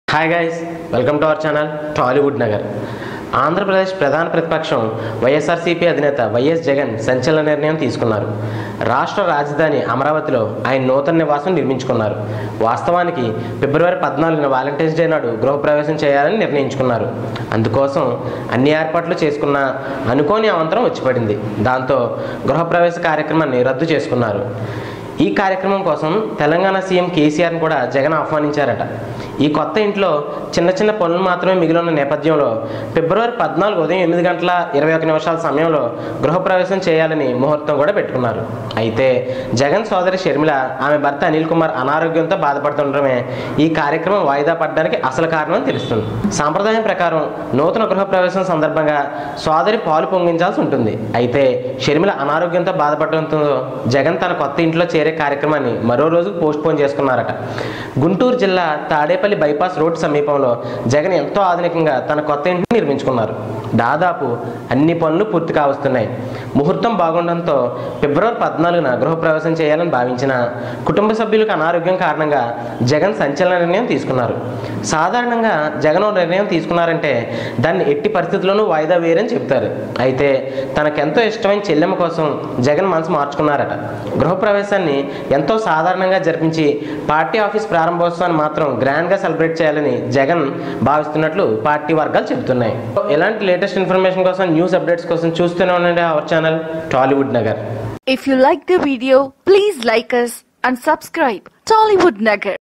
Hi guys welcome to our channel Tollywood Nagar Andhra Pradesh ప్రధాన ప్రతిపక్షం వైఎస్ఆర్సీపీ అధినేత వైఎస్ జగన్ సంచలన నిర్ణయం తీసుకున్నారు రాష్ట్ర రాజధాని అమరావతిలో ఆయన నూతన నివాసం నిర్మించుకున్నారు వాస్తవానికి ఫిబ్రవరి పద్నాలుగున వాలంటైన్స్ డే నాడు గృహప్రవేశం చేయాలని నిర్ణయించుకున్నారు అందుకోసం అన్ని ఏర్పాట్లు చేసుకున్న అనుకోని అవంతరం వచ్చిపడింది దాంతో గృహప్రవేశ కార్యక్రమాన్ని రద్దు చేసుకున్నారు ఈ కార్యక్రమం కోసం తెలంగాణ సీఎం కేసీఆర్ని కూడా జగన్ ఆహ్వానించారట ఈ కొత్త ఇంట్లో చిన్న చిన్న పనులు మాత్రమే మిగిలిన నేపథ్యంలో ఫిబ్రవరి పద్నాలుగు ఉదయం ఎనిమిది గంటల ఇరవై ఒక నిమిషాల సమయంలో గృహప్రవేశం చేయాలని ముహూర్తం కూడా పెట్టుకున్నారు అయితే జగన్ సోదరి షర్మిల ఆమె భర్త అనిల్ కుమార్ అనారోగ్యంతో బాధపడుతుండటమే ఈ కార్యక్రమం వాయిదా పడడానికి అసలు కారణం అని తెలుస్తుంది సాంప్రదాయం ప్రకారం నూతన గృహప్రవేశం సందర్భంగా సోదరి పాలు పొంగించాల్సి ఉంటుంది అయితే షర్మిల అనారోగ్యంతో బాధపడడంతో జగన్ తన కొత్త ఇంట్లో చేరే కార్యక్రమాన్ని మరో రోజుకు పోస్ట్ పోన్ చేసుకున్నారట గుంటూరు జిల్లా తాడేపల్లి బైపాస్ రోడ్ సమీపంలో జగన్ ఎంతో ఆధునికంగా తన కొత్త ఇంటిని నిర్మించుకున్నారు దాదాపు అన్ని పనులు పూర్తి కావస్తున్నాయి ముహూర్తం బాగుండడంతో ఫిబ్రవరి పద్నాలుగున గృహప్రవేశం చేయాలని భావించిన కుటుంబ సభ్యులకు అనారోగ్యం కారణంగా జగన్ సంచలన నిర్ణయం తీసుకున్నారు సాధారణంగా జగన్ ఓ నిర్ణయం తీసుకున్నారంటే దాన్ని ఎట్టి పరిస్థితుల్లోనూ వాయిదా వేయరని చెబుతారు అయితే తనకెంతో ఇష్టమైన చెల్లెమ్మ కోసం జగన్ మనసు మార్చుకున్నారట గృహప్రవేశాన్ని ఎంతో సాధారణంగా జరిపించి పార్టీ ఆఫీస్ ప్రారంభోత్సవాన్ని మాత్రం గ్రాండ్గా సెలబ్రేట్ చేయాలని జగన్ భావిస్తున్నట్లు పార్టీ వర్గాలు చెబుతున్నాయి ఎలాంటి లేటెస్ట్ ఇన్ఫర్మేషన్ కోసం న్యూస్ అప్డేట్స్ కోసం చూస్తూనే ఉండండి our channel Tollywood Nagar If you like the video, please like us and subscribe Tollywood Nagar.